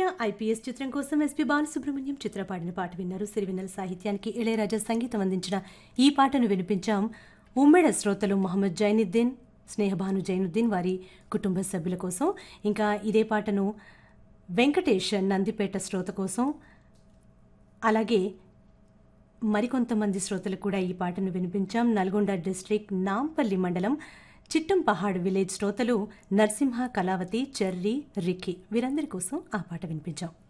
IPS చిత్రం కోసం SP Balasubrahmanyam చిత్ర పాడిన పాట విన్నారు సిరివెన్నెల సాహిత్యానికి ఇళయరాజా సంగీతం అందించిన ఈ పాటను వినిపించాం ఉమ్మెడ శ్రోతలు మొహమ్మద్ జైనుద్దీన్ స్నేహభాను జైనుద్దీన్ వారి కుటుంబ సభ్యుల కోసం ఇంకా ఇదే పాటను వెంకటేష్ నందిపేట శ్రోత కోసం అలాగే మరికొంతమంది శ్రోతలు కూడా ఈ పాటను వినిపించాం నల్గొండ డిస్ట్రిక్ట్ నాంపల్లి మండలం చిట్టంపహాడ్ విలేజ్ శ్రోతలు నరసింహ కళావతి చెర్రీ రిక్కి వీరందరి కోసం ఆ పాట వినిపించాం